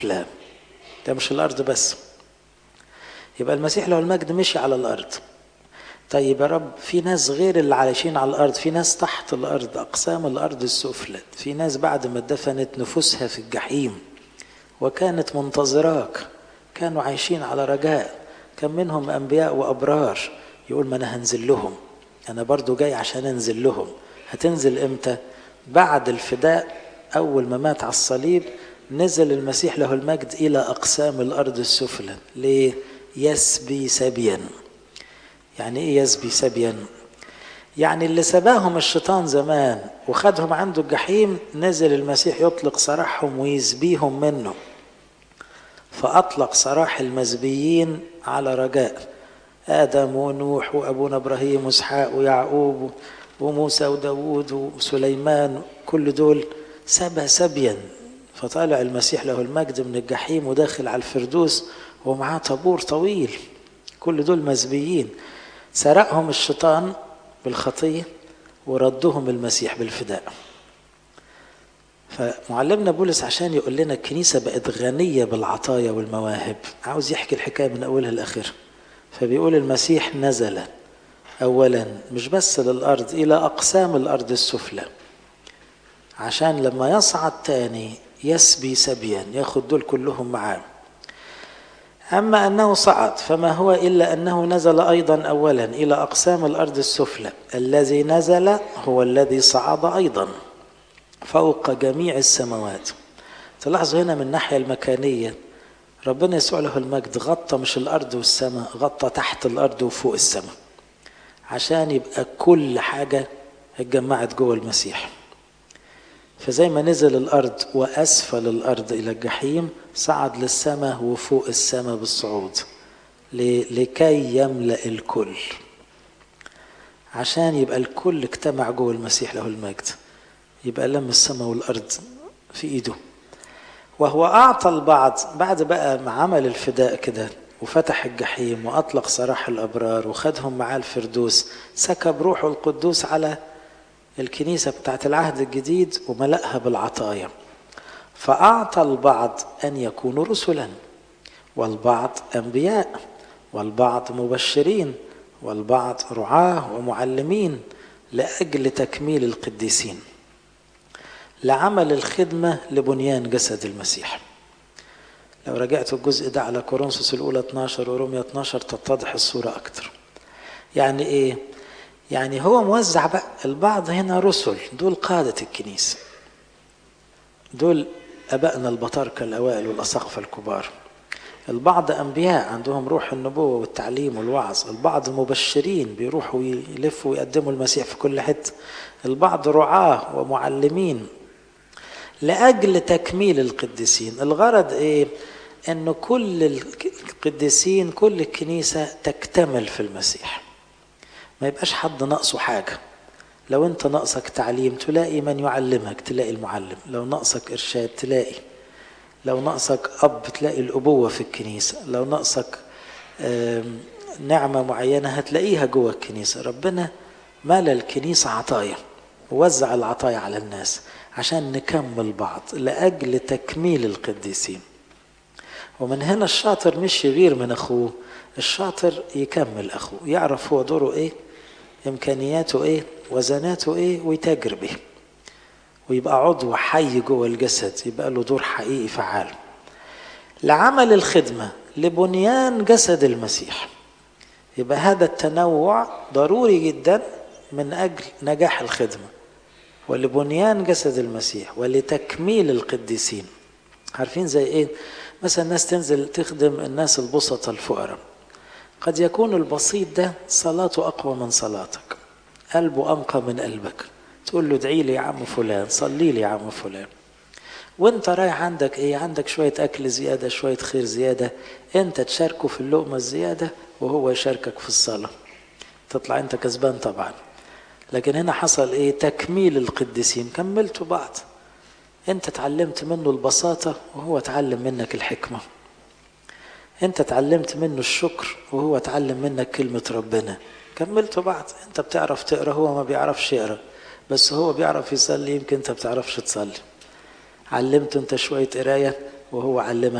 لا ده مش الأرض بس يبقى المسيح له المجد مشي على الأرض طيب يا رب في ناس غير اللي عايشين على الأرض في ناس تحت الأرض أقسام الأرض السفلى في ناس بعد ما دفنت نفوسها في الجحيم وكانت منتظراك كانوا عايشين على رجاء كان منهم أنبياء وأبرار يقول ما أنا هنزل لهم أنا برضو جاي عشان أنزل لهم هتنزل إمتى بعد الفداء أول ما مات على الصليب نزل المسيح له المجد إلى أقسام الأرض السفلى ليه يسبي سبيا يعني إيه يسبي سبيا يعني اللي سباهم الشيطان زمان وخدهم عنده الجحيم نزل المسيح يطلق سراحهم ويسبيهم منه فأطلق سراح المزبيين على رجاء آدم ونوح وأبونا إبراهيم وإسحاق ويعقوب وموسى وداود وسليمان كل دول سبى سبيا فطالع المسيح له المجد من الجحيم وداخل على الفردوس ومعاه طابور طويل كل دول مزبيين سرقهم الشيطان بالخطية وردهم المسيح بالفداء فمعلمنا بولس عشان يقول لنا الكنيسة بقت غنية بالعطايا والمواهب عاوز يحكي الحكاية من أولها لآخرها فبيقول المسيح نزل أولا مش بس للأرض إلى أقسام الأرض السفلى عشان لما يصعد تاني يسبي سبيا ياخد دول كلهم معاه أما أنه صعد فما هو إلا أنه نزل أيضا أولا إلى أقسام الأرض السفلى الذي نزل هو الذي صعد أيضا فوق جميع السماوات تلاحظوا هنا من الناحية المكانية ربنا يسوع له المجد غطى مش الأرض والسماء غطى تحت الأرض وفوق السماء عشان يبقى كل حاجة اتجمعت جوه المسيح فزي ما نزل الأرض وأسفل الأرض إلى الجحيم صعد للسماء وفوق السماء بالصعود لكي يملأ الكل عشان يبقى الكل اجتمع جوه المسيح له المجد يبقى لم السماء والأرض في إيده وهو أعطى البعض بعد بقى ما عمل الفداء كده وفتح الجحيم وأطلق سراح الأبرار وخدهم معاه الفردوس سكب روحه القدوس على الكنيسة بتاعت العهد الجديد وملأها بالعطايا فأعطى البعض أن يكونوا رسلا والبعض أنبياء والبعض مبشرين والبعض رعاة ومعلمين لأجل تكميل القديسين لعمل الخدمة لبنيان جسد المسيح لو رجعت الجزء ده على كورنثوس الأولى 12 ورومية 12 تتضح الصورة أكتر يعني إيه؟ يعني هو موزع بقى البعض هنا رسل دول قادة الكنيسة دول أبائنا البطاركة الأوائل والأساقفة الكبار البعض أنبياء عندهم روح النبوة والتعليم والوعظ البعض مبشرين بيروحوا يلفوا ويقدموا المسيح في كل حتة البعض رعاة ومعلمين لأجل تكميل القديسين الغرض إيه أن كل القديسين كل الكنيسة تكتمل في المسيح ما يبقاش حد ناقصه حاجة لو انت ناقصك تعليم تلاقي من يعلمك تلاقي المعلم لو ناقصك إرشاد تلاقي لو ناقصك أب تلاقي الأبوة في الكنيسة لو ناقصك نعمة معينة هتلاقيها جوه الكنيسة ربنا مال الكنيسة عطايا ووزع العطايا على الناس عشان نكمل بعض لأجل تكميل القديسين ومن هنا الشاطر مش يغير من أخوه الشاطر يكمل أخوه يعرف هو دوره إيه إمكانياته إيه وزناته إيه ويتاجر به ويبقى عضو حي جوه الجسد يبقى له دور حقيقي فعال لعمل الخدمة لبنيان جسد المسيح يبقى هذا التنوع ضروري جدا من أجل نجاح الخدمة ولبنيان جسد المسيح ولتكميل القديسين عارفين زي ايه مثلا الناس تنزل تخدم الناس البسطة الفقراء قد يكون البسيط ده صلاته أقوى من صلاتك قلبه أنقى من قلبك تقول له ادعي لي يا عم فلان صلي لي يا عم فلان وانت رايح عندك ايه عندك شوية اكل زيادة شوية خير زيادة انت تشاركه في اللقمة الزيادة وهو يشاركك في الصلاة تطلع انت كسبان طبعا لكن هنا حصل ايه تكميل القديسين كملتوا بعض انت تعلمت منه البساطة وهو تعلم منك الحكمة انت تعلمت منه الشكر وهو تعلم منك كلمة ربنا كملتوا بعض انت بتعرف تقرا هو ما بيعرفش يقرا بس هو بيعرف يصلي يمكن انت بتعرفش تصلي علمته انت شوية قراية وهو علمك